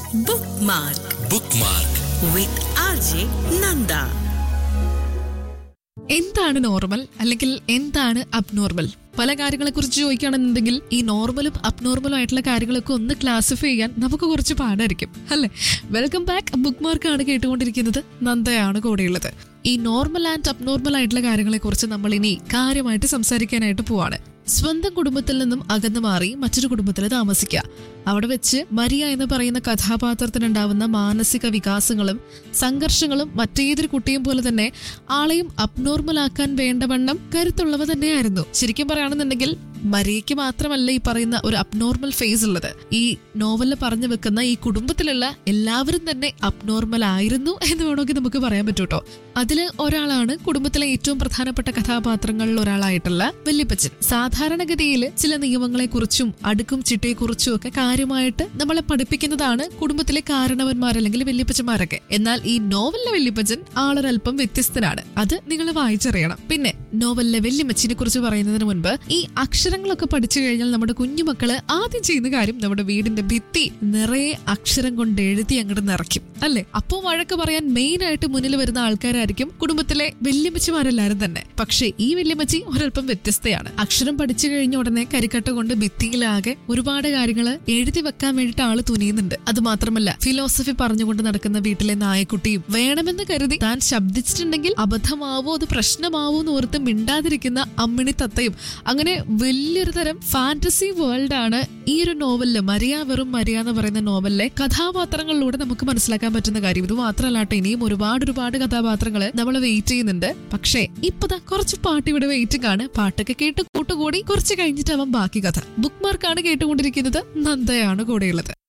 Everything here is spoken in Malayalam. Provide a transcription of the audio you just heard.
Bookmark bookmark with RJ Nanda. എന്താണ് നോർമൽ അല്ലെങ്കിൽ എന്താണ് അബ്നോർമൽ പല കാര്യങ്ങളെ കുറിച്ച് ചോദിക്കുകയാണെന്നുണ്ടെങ്കിൽ ഈ നോർമലും അബ്നോർമലും ആയിട്ടുള്ള കാര്യങ്ങളൊക്കെ ഒന്ന് ക്ലാസിഫൈ ചെയ്യാൻ നമുക്ക് കുറച്ച് പാടായിരിക്കും അല്ലെ വെൽക്കം ബാക്ക് ബുക്ക് മാർക്കാണ് കേട്ടുകൊണ്ടിരിക്കുന്നത് നന്ദയാണ് കൂടെയുള്ളത് ഈ നോർമൽ ആൻഡ് അബ്നോർമൽ ആയിട്ടുള്ള കാര്യങ്ങളെ കുറിച്ച് നമ്മൾ ഇനി കാര്യമായിട്ട് സംസാരിക്കാനായിട്ട് പോവാണ് സ്വന്തം കുടുംബത്തിൽ നിന്നും അകന്നു മാറി മറ്റൊരു കുടുംബത്തിൽ താമസിക്കുക അവിടെ വെച്ച് മരിയ എന്ന് പറയുന്ന കഥാപാത്രത്തിനുണ്ടാവുന്ന മാനസിക വികാസങ്ങളും സംഘർഷങ്ങളും മറ്റേതൊരു കുട്ടിയും പോലെ തന്നെ ആളെയും അബ്നോർമൽ ആക്കാൻ വേണ്ടവണ്ണം കരുത്തുള്ളവ തന്നെയായിരുന്നു ശരിക്കും പറയുകയാണെന്നുണ്ടെങ്കിൽ മരിയയ്ക്ക് മാത്രമല്ല ഈ പറയുന്ന ഒരു അബ്നോർമൽ ഫേസ് ഉള്ളത് ഈ നോവലിൽ പറഞ്ഞു വെക്കുന്ന ഈ കുടുംബത്തിലുള്ള എല്ലാവരും തന്നെ അബ്നോർമൽ ആയിരുന്നു എന്ന് വേണമെങ്കിൽ നമുക്ക് പറയാൻ പറ്റൂട്ടോ അതില് ഒരാളാണ് കുടുംബത്തിലെ ഏറ്റവും പ്രധാനപ്പെട്ട കഥാപാത്രങ്ങളിൽ ഒരാളായിട്ടുള്ള വല്യപ്പച്ചൻ സാധാരണഗതിയിൽ ചില നിയമങ്ങളെ കുറിച്ചും അടുക്കും ചിട്ടയെ കുറിച്ചും ഒക്കെ കാര്യമായിട്ട് നമ്മളെ പഠിപ്പിക്കുന്നതാണ് കുടുംബത്തിലെ കാരണവന്മാർ അല്ലെങ്കിൽ വല്യപ്പച്ചന്മാരൊക്കെ എന്നാൽ ഈ നോവലിലെ വല്യപ്പച്ചൻ ആളൊരല്പം വ്യത്യസ്തനാണ് അത് നിങ്ങൾ വായിച്ചറിയണം പിന്നെ നോവലിലെ വല്യമ്മച്ചിനെ കുറിച്ച് പറയുന്നതിന് മുൻപ് ഈ അക്ഷരങ്ങളൊക്കെ പഠിച്ചു കഴിഞ്ഞാൽ നമ്മുടെ കുഞ്ഞുമക്കള് ആദ്യം ചെയ്യുന്ന കാര്യം നമ്മുടെ വീടിന്റെ ഭിത്തി നിറയെ അക്ഷരം കൊണ്ട് എഴുതി അങ്ങോട്ട് നിറയ്ക്കും അല്ലെ അപ്പോ വഴക്ക് പറയാൻ മെയിൻ ആയിട്ട് മുന്നിൽ വരുന്ന ആൾക്കാരായിരിക്കും കുടുംബത്തിലെ വല്യമ്മച്ചിമാരെല്ലാരും തന്നെ പക്ഷേ ഈ വല്യമ്മച്ചി ഒരല്പം വ്യത്യസ്തയാണ് അക്ഷരം പഠിച്ചു കഴിഞ്ഞ ഉടനെ കരിക്കട്ട കൊണ്ട് ഭിത്തിയിലാകെ ഒരുപാട് കാര്യങ്ങൾ എഴുതി വെക്കാൻ വേണ്ടിയിട്ട് ആള് തുനിയുന്നുണ്ട് അത് മാത്രമല്ല ഫിലോസഫി പറഞ്ഞുകൊണ്ട് നടക്കുന്ന വീട്ടിലെ നായക്കുട്ടിയും വേണമെന്ന് കരുതി താൻ ശബ്ദിച്ചിട്ടുണ്ടെങ്കിൽ അബദ്ധമാവോ അത് പ്രശ്നമാവോ എന്ന് ഓർത്ത് മിണ്ടാതിരിക്കുന്ന അമ്മിണി തത്തയും അങ്ങനെ വലിയൊരു തരം ഫാന്റസി വേൾഡ് ആണ് ഈ ഒരു നോവലില് മരിയ വെറും മരിയ എന്ന് പറയുന്ന നോവലിലെ കഥാപാത്രങ്ങളിലൂടെ നമുക്ക് മനസ്സിലാക്കാൻ പറ്റുന്ന കാര്യം ഇത് മാത്രമല്ല കേട്ടോ ഇനിയും ഒരുപാട് ഒരുപാട് കഥാപാത്രങ്ങൾ നമ്മൾ വെയിറ്റ് ചെയ്യുന്നുണ്ട് പക്ഷേ ഇപ്പതാ കുറച്ച് പാട്ട് ഇവിടെ വെയിറ്റിംഗ് ആണ് പാട്ടൊക്കെ കേട്ട് കൂട്ടുകൂടി കുറച്ച് കഴിഞ്ഞിട്ടാവാം ബാക്കി കഥ ബുക്ക് മാർക്കാണ് കേട്ടുകൊണ്ടിരിക്കുന്നത് നന്ദയാണ് കൂടെയുള്ളത്